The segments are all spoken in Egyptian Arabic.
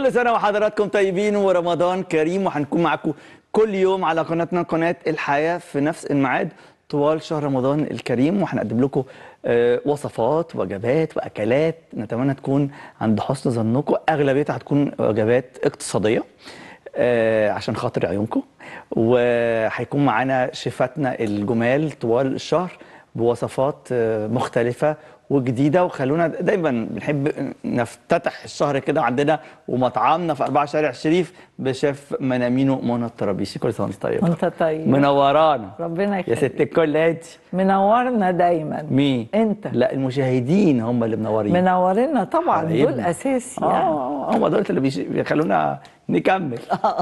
كل سنة وحضراتكم طيبين ورمضان كريم وهنكون معاكم كل يوم على قناتنا قناة الحياة في نفس الميعاد طوال شهر رمضان الكريم وهنقدم لكم آه، وصفات وجبات واكلات نتمنى تكون عند حسن ظنكم اغلبيتها هتكون وجبات اقتصاديه آه، عشان خاطر عيونكم وهيكون معانا شيفاتنا الجمال طوال الشهر بوصفات آه، مختلفه وجديده وخلونا دايما بنحب نفتتح الشهر كده عندنا ومطعمنا في أربعة شارع الشريف بشيف منامينو منى الطرابيشي كل سنه وانت طيب وانت طيب منورانا ربنا يا يخليك ست الكل انت منورنا دايما مين انت لا المشاهدين هم اللي منورين منورنا طبعا حبايبنا. دول اساسي يعني اه هم دول اللي بيش- بيخلونا نكمل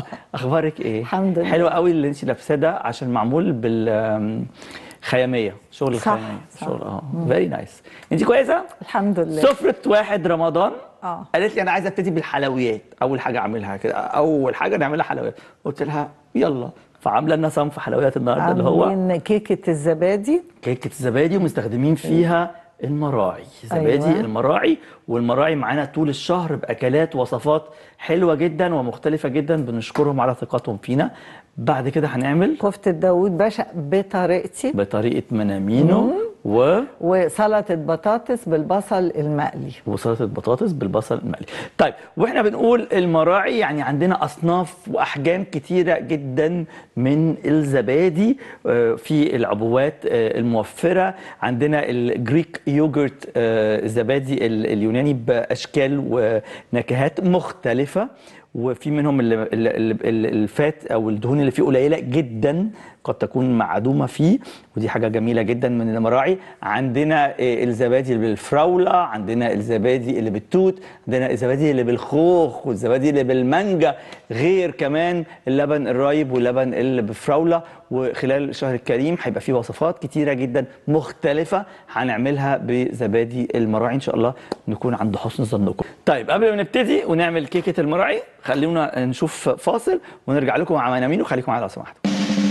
اخبارك ايه الحمد لله. حلو قوي اللي انت لابساه ده عشان معمول بال خياميه شغل صح، الخياميه صح. شغل اه فيري نايس انت كويسه الحمد لله سفرة واحد رمضان اه قالت لي انا عايزه ابتدي بالحلويات اول حاجه اعملها كده اول حاجه نعملها حلويات قلت لها يلا فعامله لنا صنف حلويات النهارده اللي هو عاملين كيكه الزبادي كيكه الزبادي ومستخدمين فيها المراعي زبادي أيوة. أيوة. المراعي والمراعي معانا طول الشهر باكلات وصفات حلوه جدا ومختلفه جدا بنشكرهم على ثقتهم فينا بعد كده هنعمل كفته داوود باشا بطريقتي بطريقه منامينو و وسلطه بطاطس بالبصل المقلي وسلطه بطاطس بالبصل المقلي. طيب واحنا بنقول المراعي يعني عندنا اصناف واحجام كتيره جدا من الزبادي آه، في العبوات آه، الموفره، عندنا الجريك يوجرت آه، الزبادي ال- اليوناني باشكال ونكهات مختلفه وفي منهم ال- ال- ال- ال- الفات او الدهون اللي فيه قليله جدا قد تكون معدومه فيه ودي حاجه جميله جدا من المراعي عندنا آه، الزبادي اللي بالفراوله عندنا الزبادي اللي بالتوت عندنا الزبادي اللي بالخوخ والزبادي اللي بالمانجا غير كمان اللبن الرايب واللبن اللي بفراوله وخلال الشهر الكريم هيبقى فيه وصفات كتيره جدا مختلفه هنعملها بزبادي المراعي ان شاء الله نكون عند حسن ظنكم طيب قبل ما نبتدي ونعمل كيكه المراعي خلونا نشوف فاصل ونرجع لكم مع منامين وخليكم معانا لو سمحتوا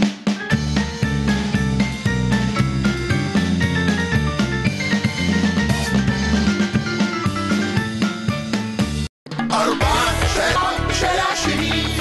أربعة شارع شارع شريف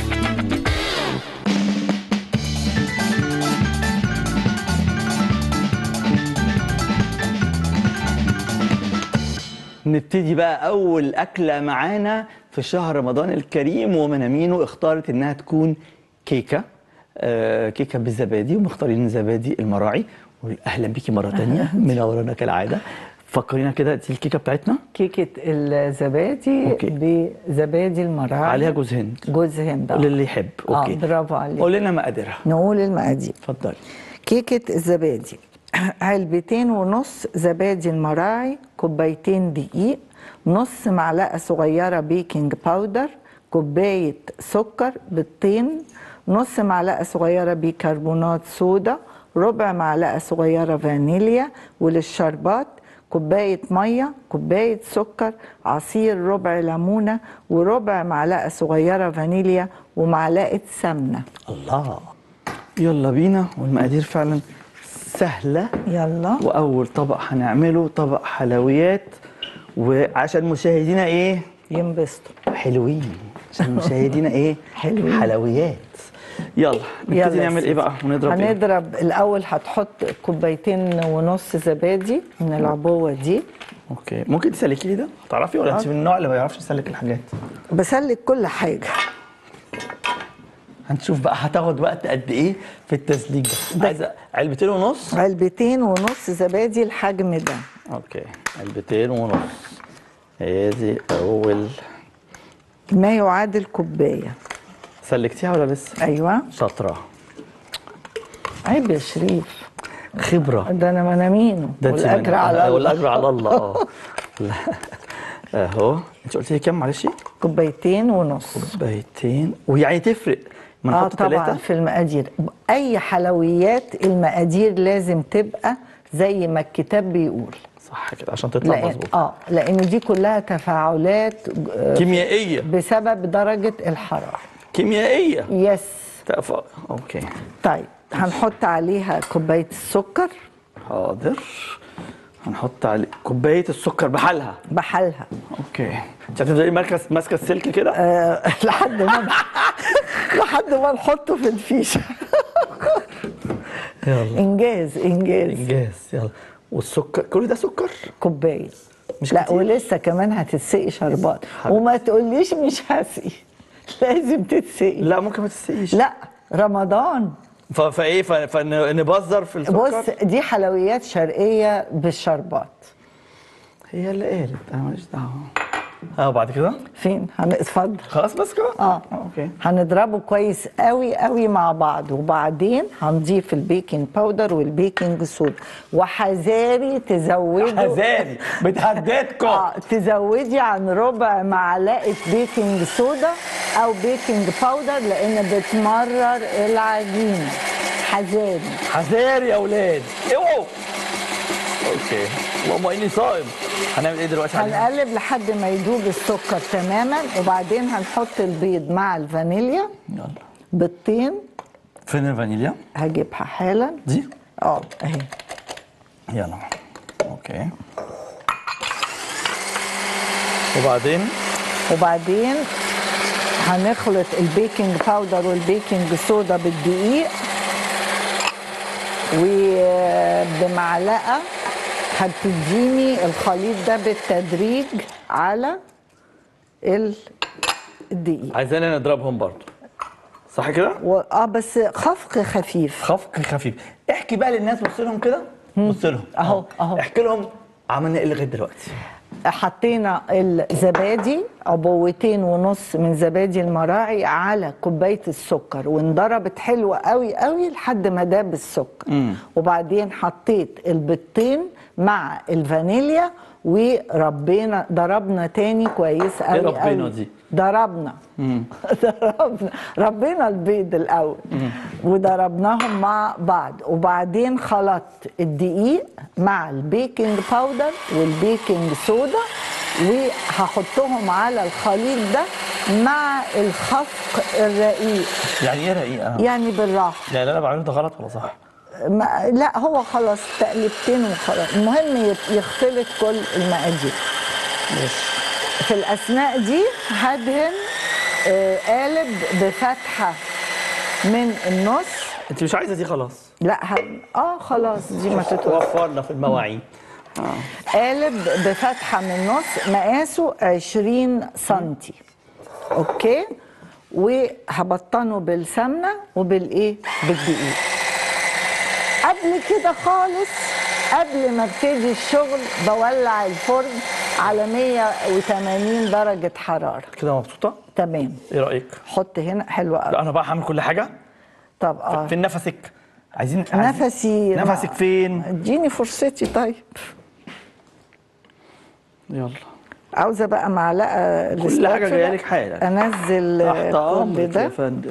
نبتدي بقى اول اكله معانا في شهر رمضان الكريم ومنامينو اختارت انها تكون كيكه آه كيكه بالزبادي ومختارين زبادي المراعي واهلا بيكي مره تانية منورانا كالعاده فكرينا كده دي الكيكه بتاعتنا كيكه الزبادي أوكي. بزبادي المراعي عليها جوز هند جوز هند آه. للي يحب اوكي اه برافو عليك قول لنا مقاديرها نقول المقادير اتفضلي كيكة الزبادي علبتين ونص زبادي المراعي كوبايتين دقيق نص معلقة صغيرة بيكنج باودر كوباية سكر بيضتين نص معلقة صغيرة بيكربونات صودا ربع معلقة صغيرة فانيليا وللشربات كوباية مية كوباية سكر عصير ربع ليمونة وربع معلقة صغيرة فانيليا ومعلقة سمنة الله يلا بينا والمقادير فعلا سهله يلا واول طبق هنعمله طبق حلويات وعشان مشاهدينا ايه ينبسطوا حلوين عشان مشاهدينا ايه حلوين. حلويات يلا نبتدي يلا يا نعمل ايه سيدي. بقى ونضرب ايه هنضرب الاول هتحط كوبايتين ونص زبادي من العبوه دي اوكي ممكن تسلكي لي ده تعرفي ولا انت من النوع اللي ما يعرفش يسلك الحاجات بسلك كل حاجه هنشوف بقى هتاخد وقت قد ايه في التسليك ده عايزه علبتين ونص علبتين ونص زبادي الحجم ده اوكي علبتين ونص ادي اول ما يعادل كوبايه سلكتيها ولا لسه ايوه شاطره عيب يا شريف خبره ده انا منامينه ده انت والاجر من- على آه، الله والاجر على الله اه لا. اهو انت قلت لي كام معلش كوبايتين ونص كوبايتين ويعني تفرق ما اه نحط طبعا ثلاثه في المقادير اي حلويات المقادير لازم تبقى زي ما الكتاب بيقول صح كده عشان تطلع لأن مظبوط اه لان دي كلها تفاعلات آه، كيميائيه بسبب درجه الحراره كيميائيه يس تف... اوكي طيب هنحط عليها كوبايه السكر حاضر هنحط عليه كوبايه السكر بحالها بحالها اوكي انت هتفضلي ماسكه ماسكه السلك كده آه لحد ما لحد ما نحطه في الفيشه يلا انجاز انجاز انجاز يلا والسكر كل ده سكر كوبايه مش لا كتير؟ ولسه كمان هتتسقي شربات حبيبتي. وما تقوليش مش هسقي لازم تتسقي لا ممكن ما تسقيش لا رمضان ف- فايه ف- فنبذر في السكر بص دي حلويات شرقيه بالشربات هي اللي قالت انا ماليش دعوه اه وبعد كده فين هن- اتفضل خلاص بس كده اه اوكي هنضربه كويس قوي قوي مع بعض وبعدين هنضيف البيكنج باودر والبيكنج صودا وحذاري تزودوا حذاري بتهددكم اه تزودي عن ربع معلقه بيكنج صودا او بيكنج باودر لان بتمرر العجينه حذاري حذاري يا اولاد اوعوا اوكي اللهم اني صائم هنعمل ايه دلوقتي عليها؟ هنقلب لحد ما يدوب السكر تماما وبعدين هنحط البيض مع الفانيليا يلا بيضتين فين الفانيليا هجيبها حالا دي اه اهي يلا اوكي وبعدين وبعدين هنخلط البيكنج باودر والبيكنج صودا بالدقيق وبمعلقه هتديني الخليط ده بالتدريج على ال- الدقيق عايزانا نضربهم برضو صح كده؟ و- اه بس خفق خفيف خفق خفيف احكي بقى للناس بص لهم كده بص لهم أهو، أهو. احكي لهم عملنا ايه لغايه دلوقتي حطينا الزبادي عبوتين ونص من زبادي المراعي على كوبايه السكر وانضربت حلوه قوي قوي لحد ما داب السكر وبعدين حطيت البيضتين مع الفانيليا وربينا ضربنا تاني كويس قوي ربينا قوي. دي؟ ضربنا ضربنا ربينا البيض الاول وضربناهم مع بعض وبعدين خلطت الدقيق مع البيكنج باودر والبيكنج صودا وهحطهم على الخليط ده مع الخفق الرقيق يعني ايه رقيقه؟ يعني بالراحه يعني اللي انا بعمله ده غلط ولا صح؟ ما لا هو خلاص تقلبتين وخلاص المهم يت- يختلط كل المقادير ماشي في الأثناء دي هدهن آه، قالب بفتحة من النص انت مش عايزه دي خلاص لا ه... اه خلاص دي ما تتوقف وفرنا في المواعين قالب بفتحة من النص مقاسه 20 سنتي اوكي وهبطنه بالسمنة وبالايه بالدقيق قبل كده خالص قبل ما ابتدي الشغل بولع الفرن على 180 درجة حرارة كده مبسوطه؟ تمام ايه رايك؟ حط هنا حلوة لا قوي انا بقى هعمل كل حاجه طب اه فين نفسك؟ عايزين عايزين- نفسي نفسك فين؟ اديني فرصتي طيب يلا عاوزه بقى معلقه كل حاجه الاسباتولا جايه لك حالا انزل تحت كل امرك يا ده فندم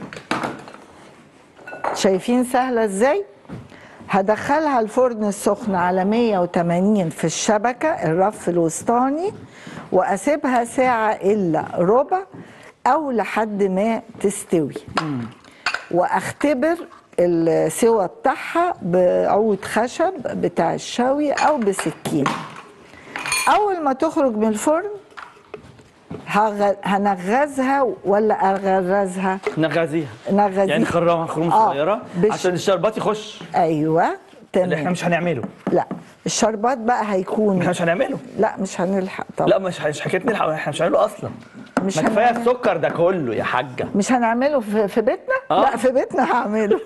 شايفين سهله ازاي هدخلها الفرن السخن على 180 في الشبكه الرف الوسطاني واسيبها ساعه الا ربع او لحد ما تستوي واختبر السوى بتاعها بعود خشب بتاع الشوي او بسكينه اول ما تخرج من الفرن هغ- هنغزها ولا اغرزها نغازيها نغزيها يعني نخرمها خروم آه، صغيره بش- عشان الشربات يخش ايوه اللي احنا تمام مش هنعمله لا الشربات بقى احنا هيكون مش هنعمله لا مش هنلحق طبعا لا مش مش حكايه نلحق احنا مش هنعمله اصلا مش ما كفايه هنعمل. السكر ده كله يا حاجه مش هنعمله في, في بيتنا آه. لا في بيتنا هعمله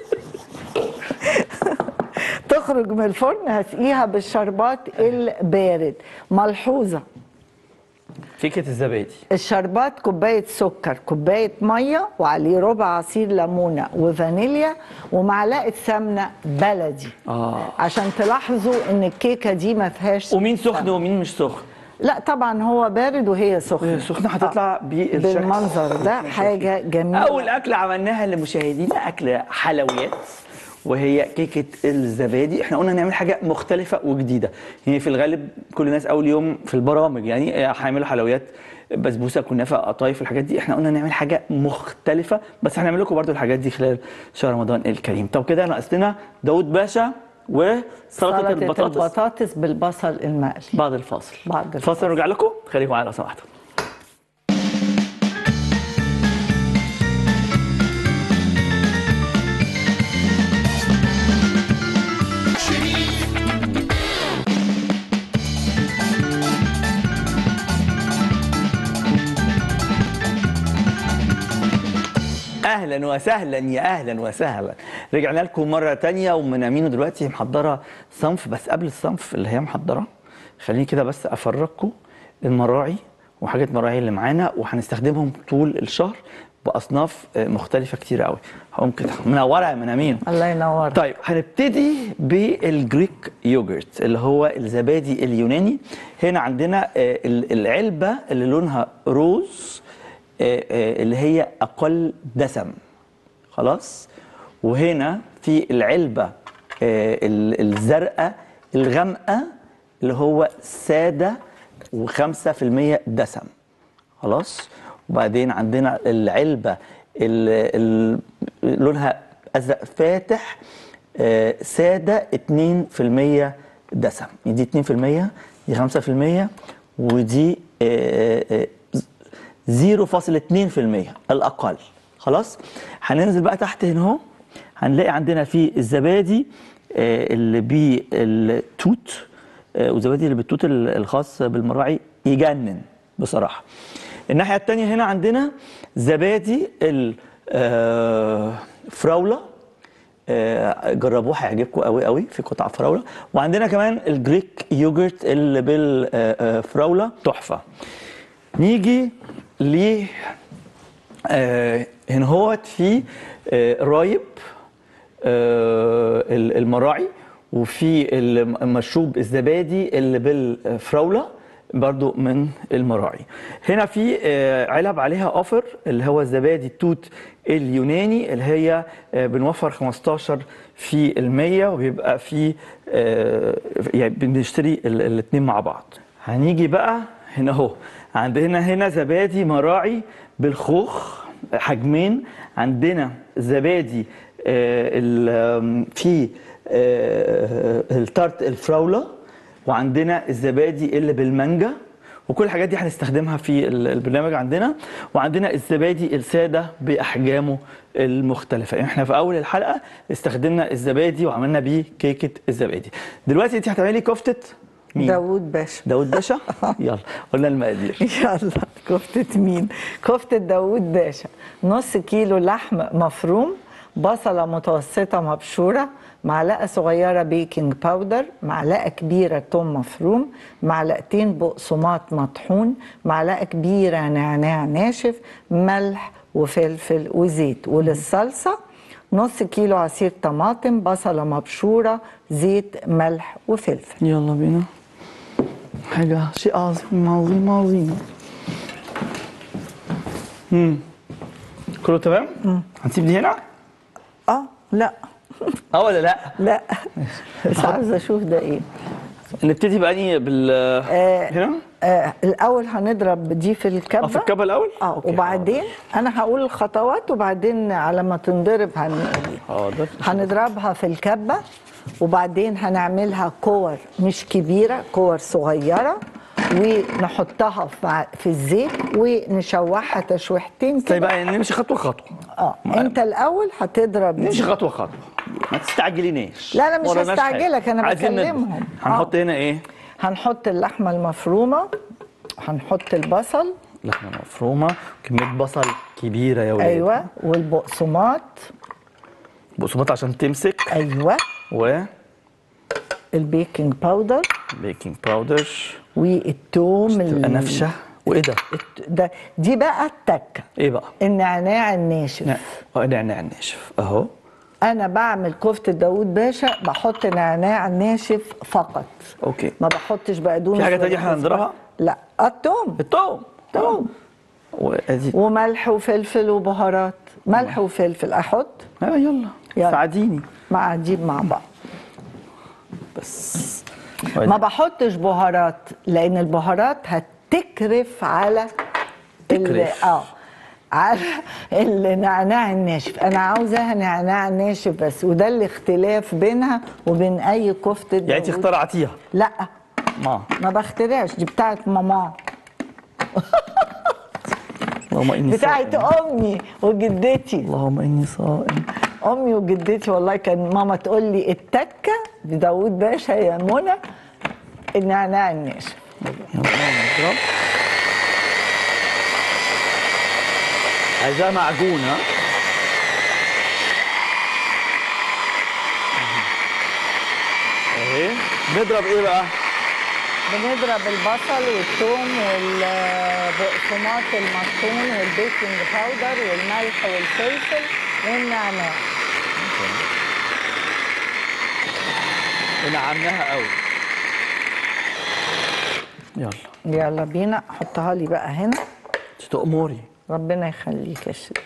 تخرج من الفرن هسقيها بالشربات البارد ملحوظه فكره الزبادي الشربات كوباية سكر كوباية مية وعليه ربع عصير ليمونة وفانيليا ومعلقة سمنة بلدي اه عشان تلاحظوا ان الكيكة دي ما فيهاش ومين سخن سمنة. ومين مش سخن لا طبعا هو بارد وهي سخنة وهي سخنة هتطلع بالشكل. بالمنظر ده حاجة جميلة اول اكله عملناها لمشاهدينا اكله حلويات وهي كيكه الزبادي احنا قلنا نعمل حاجه مختلفه وجديده يعني في الغالب كل الناس اول يوم في البرامج يعني هيعملوا حلويات بسبوسه كنافه قطايف الحاجات دي احنا قلنا نعمل حاجه مختلفه بس هنعمل لكم برضو الحاجات دي خلال شهر رمضان الكريم طب كده ناقص لنا داود باشا وسلطه سلطة البطاطس البطاطس بالبصل المقلي بعد الفاصل بعد الفاصل. الفاصل نرجع لكم خليكم معانا لو سمحتوا شريف اهلا وسهلا يا اهلا وسهلا رجعنا لكم مره تانية ومن امينو دلوقتي محضره صنف بس قبل الصنف اللي هي محضره خليني كده بس افرجكم المراعي وحاجات مراعي اللي معانا وهنستخدمهم طول الشهر باصناف آه، مختلفه كتير قوي هقوم كده منوره يا من امينو الله ينور طيب هنبتدي بالجريك يوجرت اللي هو الزبادي اليوناني هنا عندنا آه، ال- العلبة اللي لونها روز آه، آه، اللي هي أقل دسم خلاص وهنا في العلبة آه، ال- الزرقاء الغامقة اللي هو سادة وخمسة في المية دسم خلاص وبعدين عندنا العلبة ال- ال- لونها أزرق فاتح آه، سادة 2% دسم دي 2% دي 5% ودي آه، آه، 0.2% الأقل خلاص هننزل بقى تحت هنا اهو هنلاقي عندنا في الزبادي آه، اللي بالتوت آه، والزبادي اللي بالتوت ال- الخاص بالمراعي يجنن بصراحه الناحيه الثانيه هنا عندنا زبادي الفراوله آه، جربوه هيعجبكم قوي قوي في قطع فراوله وعندنا كمان الجريك يوجرت اللي بالفراوله تحفه نيجي ل آه، هنا هوت في آه، رايب آه، ال- المراعي وفي المشروب الزبادي اللي بالفراوله برضو من المراعي هنا في آه، علب عليها اوفر اللي هو الزبادي التوت اليوناني اللي هي آه، بنوفر 15 في المية وبيبقى في آه، يعني بنشتري الاثنين مع بعض هنيجي بقى هنا اهو عندنا هنا زبادي مراعي بالخوخ حجمين عندنا زبادي آه، ال- آم، في آه، التارت الفراوله وعندنا الزبادي اللي بالمانجا وكل الحاجات دي هنستخدمها في ال- البرنامج عندنا وعندنا الزبادي الساده باحجامه المختلفه يعني احنا في اول الحلقه استخدمنا الزبادي وعملنا بيه كيكه الزبادي دلوقتي انت هتعملي كفته مين داوود باشا داود باشا يلا قلنا المقادير يلا كفتة مين؟ كفتة داوود باشا نص كيلو لحم مفروم بصلة متوسطة مبشورة معلقة صغيرة بيكنج باودر معلقة كبيرة توم مفروم معلقتين بقسماط مطحون معلقة كبيرة نعناع ناشف ملح وفلفل وزيت وللصلصة نص كيلو عصير طماطم بصلة مبشورة زيت ملح وفلفل يلا بينا حاجة شيء عظيم عظيم عظيم امم كله تمام؟ هنسيب دي هنا؟ اه لا اه ولا لا؟ لا مش عايزه اشوف ده ايه نبتدي بأني بال هنا؟ آه الاول هنضرب دي في الكبه اه في الكبة الأول؟ اه أوكي، وبعدين انا هقول الخطوات وبعدين على ما تنضرب هن... حاضر هنضربها في الكبه وبعدين هنعملها كور مش كبيره كور صغيره ونحطها في في الزيت ونشوحها تشويحتين طيب كده بقى نمشي خطوة خطوة اه انت الاول هتضرب نمشي دي. خطوة خطوة ما تستعجليناش لا، لا، مش وراناش حاجة. هستعجلك، أنا عايزين نطبخ. بكلمهم. هنحط هنا إيه؟ هنحط اللحمه المفرومه هنحط البصل لحمة مفرومة كمية بصل كبيرة يا ولاد ايوه والبقسماط بقسماط عشان تمسك ايوه و البيكنج باودر بيكنج باودر والثوم تبقى ال- نافشة وإيه ده؟ الت- ده دي بقى التكه إيه بقى؟ النعناع الناشف نعم اه نعناع ناشف اهو انا بعمل كفته داوود باشا بحط نعناع ناشف فقط اوكي ما بحطش بقدونس في حاجة ولا تانية احنا كزبرة. هنضربها؟ لا الثوم الثوم توم وادي وملح وفلفل وبهارات ملح وفلفل احط اه يلا يلا. ساعديني مع دي مع بعض بس ما بحطش بهارات لان البهارات هتكرف على ال- تكرف. اه على النعناع الناشف انا عاوزاها نعناع ناشف بس وده الاختلاف بينها وبين اي كفته يعني انت داوود. اخترعتيها لا ما ما بخترعش دي بتاعت ماما اللهم اني بتاعت صائم امي وجدتي اللهم اني صائم امي وجدتي والله كان ماما تقول لي التكه بداوود باشا يا منى النعناع الناشف يلا نضرب عايزاها معجونة اهي نضرب ايه بقى؟ بنضرب البصل والثوم والبقسماط المطحون والبيكنج باودر والملح والفلفل والنعناع ونعمناها قوي يلا يلا بينا حطها لي بقى هنا تأمري ربنا يخليك يا شيخ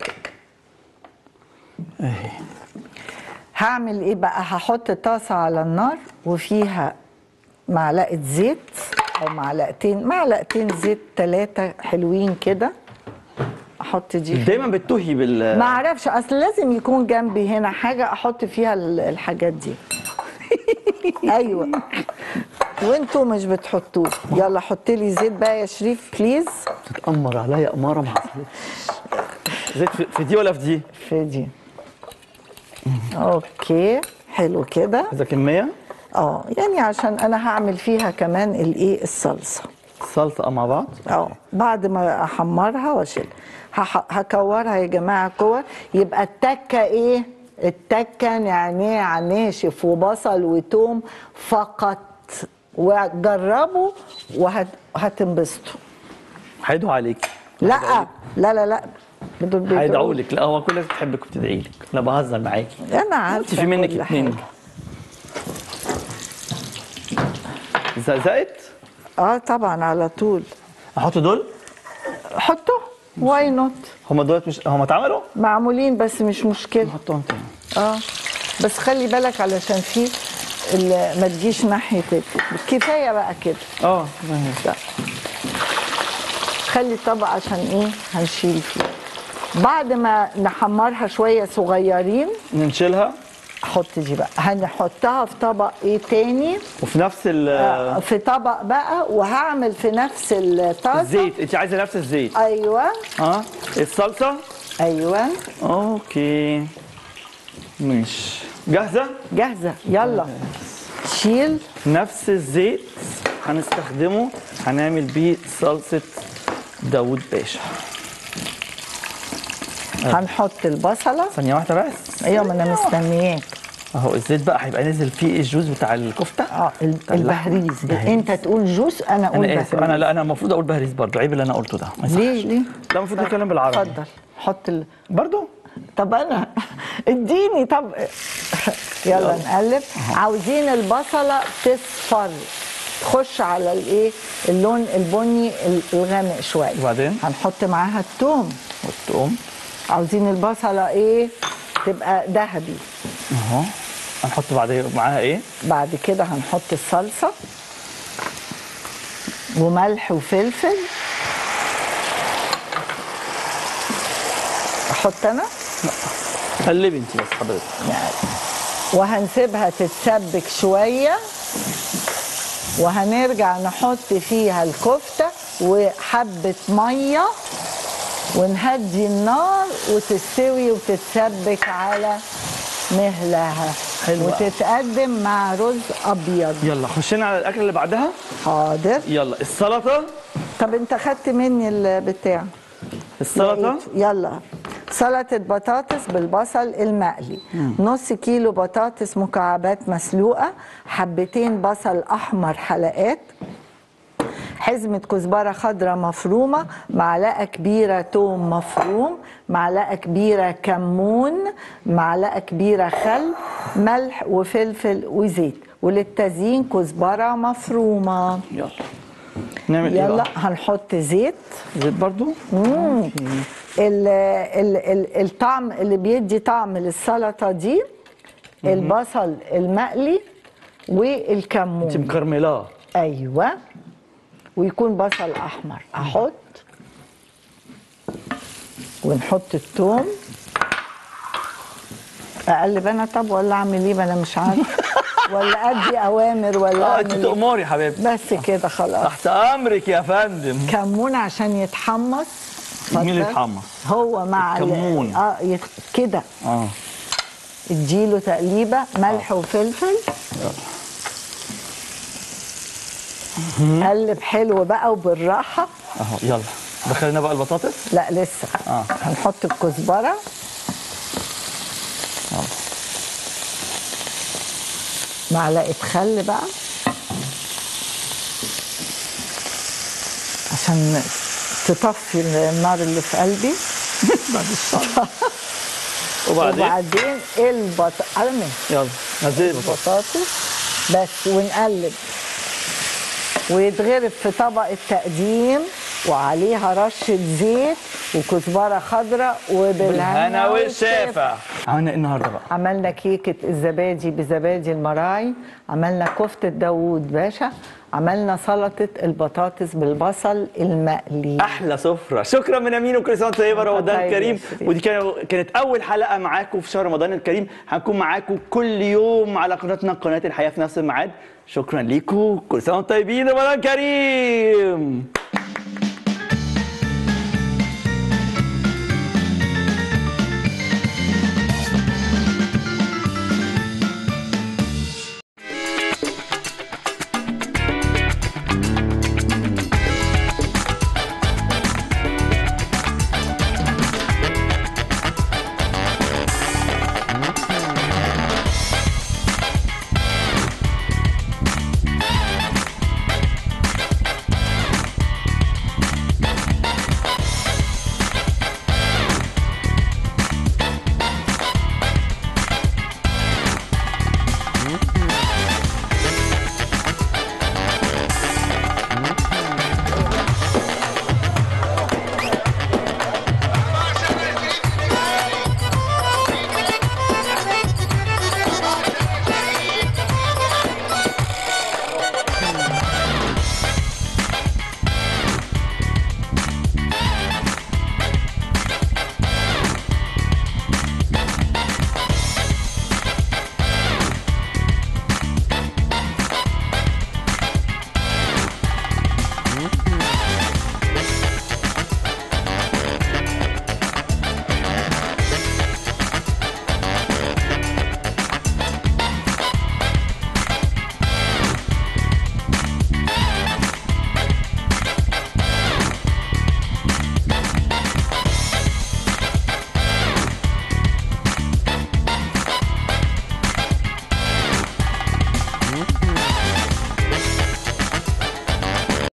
اهي هعمل ايه بقى هحط طاسه على النار وفيها معلقه زيت او معلقتين معلقتين زيت ثلاثه حلوين كده احط دي دايما بتتوهي بال ما اعرفش اصل لازم يكون جنبي هنا حاجه احط فيها ال- الحاجات دي ايوه وانتوا مش بتحطوه يلا حط لي زيت بقى يا شريف بليز تتأمر عليا أمارة ما حصلتش زيت في في دي ولا في دي؟ في دي اوكي حلو كده عايزة كمية؟ اه يعني عشان انا هعمل فيها كمان الايه الصلصه صلصة مع بعض اه بعد ما احمرها واشيلها هح- هكورها يا جماعه كور يبقى التكه ايه التكه نعناع ناشف وبصل وتوم فقط وجربوا وهتنبسطوا هيدعوا عليك لا لا لا لا دول بيدعوا هيدعوا لك لا هو كل الناس بتحبك وبتدعي لك لا بهزر معاكي انا عارفه انت في منك كل اتنين حاجة. زقزقت اه طبعا على طول احط دول حطوا واي نوت هم دولت مش هم اتعملوا معمولين بس مش مشكله نحطهم تاني اه بس خلي بالك علشان في ال- ما تجيش ناحيه ال- كفايه بقى كده اه لا. خلي الطبق عشان ايه هنشيل فيه بعد ما نحمرها شويه صغيرين ننشلها حط دي بقى هنحطها في طبق ايه تاني وفي نفس ال- آه، في طبق بقى وهعمل في نفس الطاسه الزيت انت عايزه نفس الزيت ايوه اه الصلصه ايوه اوكي ماشي جاهزه جاهزه يلا شيل نفس الزيت هنستخدمه هنعمل بيه صلصه داوود باشا هنحط البصله ثانيه واحده بس ايوه ما انا مستنياك اهو الزيت بقى هيبقى نازل فيه الجوز بتاع الكفته اه ال- البهريز بهريز. انت تقول جوس انا اقول انا اسف بهريز. انا لا انا المفروض اقول بهريز برضه عيب اللي انا قلته ده ما يصحش. ليه ليه لا المفروض نتكلم بالعربي اتفضل حط ال... برضه طب انا اديني طب يلا نقلب عاوزين البصله تصفر تخش على الايه اللون البني الغامق شويه وبعدين؟ هنحط معاها الثوم والثوم عاوزين البصله ايه تبقى ذهبي اهو هنحط بعد معاها ايه بعد كده هنحط الصلصه وملح وفلفل احط انا قلبي انت بس حضرتك يعني وهنسيبها تتسبك شويه وهنرجع نحط فيها الكفته وحبه ميه ونهدي النار وتستوي وتتسبك على مهلها حلوة. وتتقدم مع رز ابيض يلا خشينا على الاكله اللي بعدها حاضر يلا السلطه طب انت خدت مني البتاع السلطه لقيته. يلا سلطة بطاطس بالبصل المقلي نص كيلو بطاطس مكعبات مسلوقة حبتين بصل أحمر حلقات حزمة كزبرة خضراء مفرومة معلقة كبيرة توم مفروم معلقة كبيرة كمون معلقة كبيرة خل ملح وفلفل وزيت وللتزيين كزبرة مفرومة يلا نعمل ايه يلا بقى هنحط زيت زيت برضو ال ال ال الطعم اللي بيدي طعم للسلطه دي البصل المقلي انت والكمون مكرملاه ايوه ويكون بصل احمر احط ونحط الثوم اقلب انا طب ولا اعمل ايه ما انا مش عارفه ولا ادي اوامر ولا اه انت اعمل إيه؟ تأمري يا حبيبتي بس كده خلاص تحت امرك يا فندم كمون عشان يتحمص مين اللي اتفضل. يتحمص؟ هو مع ال- الكمون. اه يت... كده اه اديله تقليبه ملح وفلفل قلب حلو بقى وبالراحه اهو يلا دخلنا بقى البطاطس لا لسه آه. هنحط الكزبره معلقه خل بقى عشان تطفي النار اللي في قلبي بعد الشر وبعدين وبعدين البط ارمي يلا نزلي البطاطس بطاطس بس ونقلب ويتغرف في طبق التقديم وعليها رشة زيت وكزبرة خضراء وبالهنا بالهنا والشافع عملنا ايه النهارده بقى؟ عملنا كيكة الزبادي بزبادي المراعي عملنا كفتة داوود باشا عملنا سلطة البطاطس بالبصل المقلي احلى سفره شكرا من امين وكل سنه وانت طيبه رمضان طيب يا كريم شريف. ودي كان- كانت اول حلقه معاكم في شهر رمضان الكريم هنكون معاكم كل يوم على قناتنا قناه الحياه في نفس الميعاد شكرا ليكم كل سنه وانتم طيبين رمضان كريم